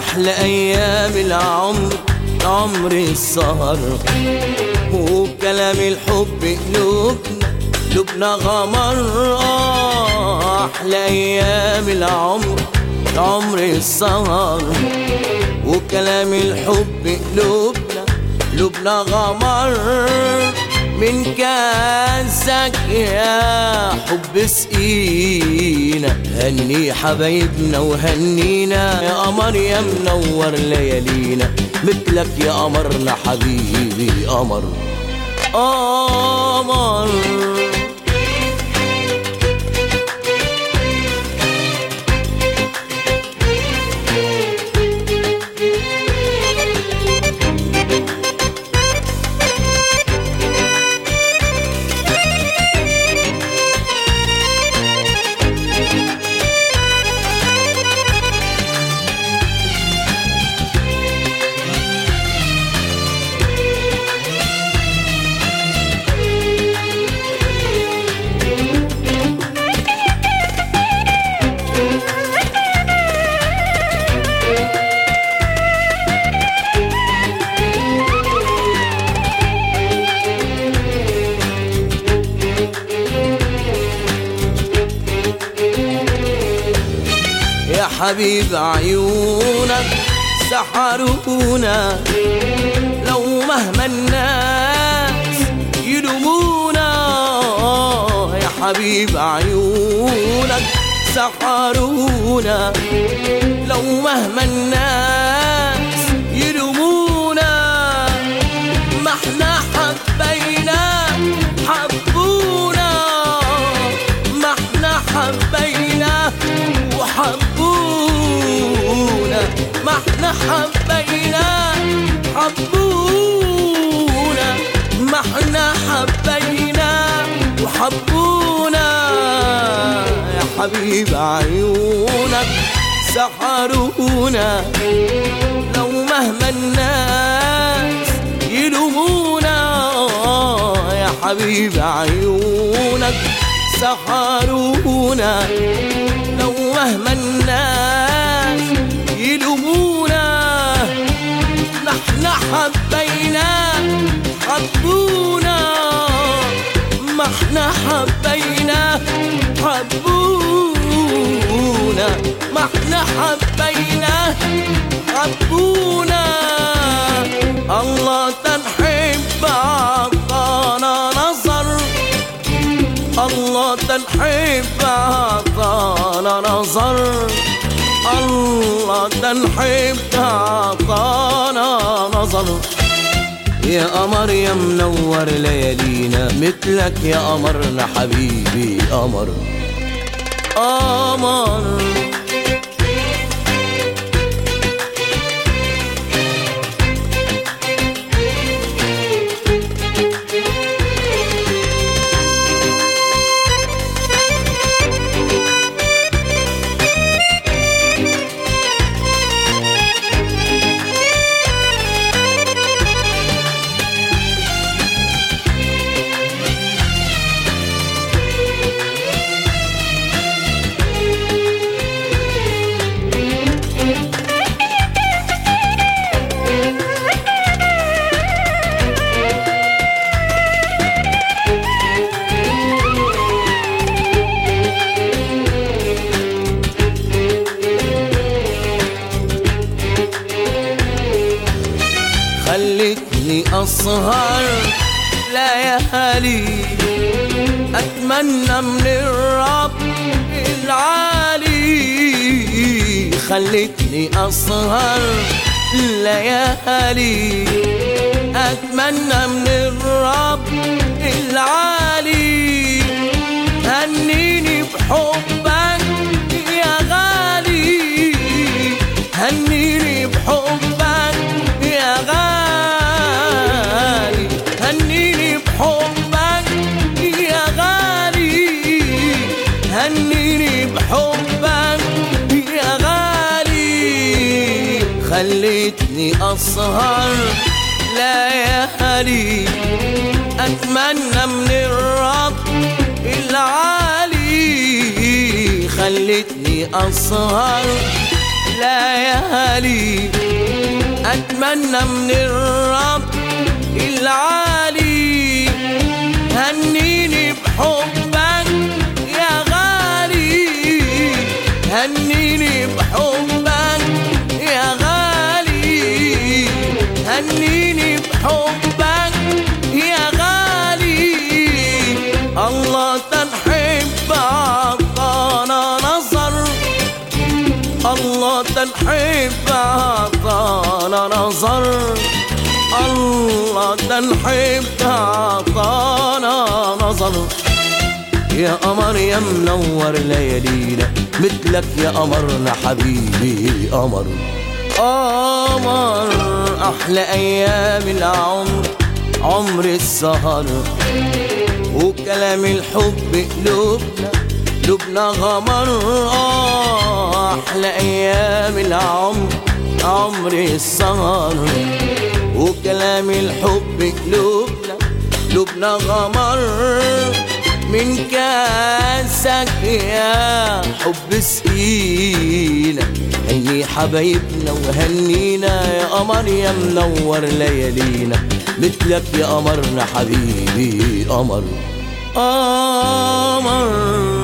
أحلى أيام العمر عمر السهر وكلام الحب قلوبنا قلوبنا غمر آه أحلى أيام العمر عمر السهر وكلام الحب قلوبنا قلوبنا غمر من كاسك يا حب سقينا هني حبايبنا وهنينا يا قمر يا منور ليالينا مثلك يا قمرنا حبيبي قمر قمر يا حبيب عيونك سحرونا لو مهما الناس يلومونا يا حبيب عيونك سحرونا لو مهما الناس يلومونا ما احنا حبينا حبونا ما احنا حبينا وحبونا ما احنا حبينا حبونا ما احنا حبينا وحبونا يا حبيب عيونك سحرونا لو مهما الناس يلومونا يا حبيب عيونك سحرونا لو مهما الناس يلومونا نحن حبينا حبونا ما احنا حبينا حبونا ما احنا حبينا حبونا الله تنحب عطانا نظر الله تنحب عطانا نظر الله تنحب عطانا نظر يا قمر يا منور ليالينا مثلك يا قمرنا حبيبي قمر قمر خلتني أسهر ليالي أتمنى من الرب العالي خلتني أسهر ليالي أتمنى من الرب العالي هنيني بحبك يا غالي هنيني بحبك يا غالي هنيني بحبك يا غالي هنيني بحبك يا غالي خليتني أسهر ليالي أتمنى من الرب العالي خلتني أسهر ليالي اتمنى من الرب العالي هنيني بحبك يا غالي هنيني بحبك يا غالي هنيني بحبك يا غالي الله تنحب عطانا نظر الله تنحب عطانا نظر الله تنحب عطانا نظر يا قمر يا منور ليالينا مثلك يا قمرنا حبيبي قمر قمر احلى ايام العمر عمر السهر وكلام الحب قلوبنا قلوبنا غمر آه احلى ايام العمر عمر السهر وكلام الحب قلوبنا قلوبنا غمر من كاسك يا حب سقينا هني حبايبنا وهنينا يا قمر يا منور ليالينا مثلك يا قمرنا حبيبي قمر قمر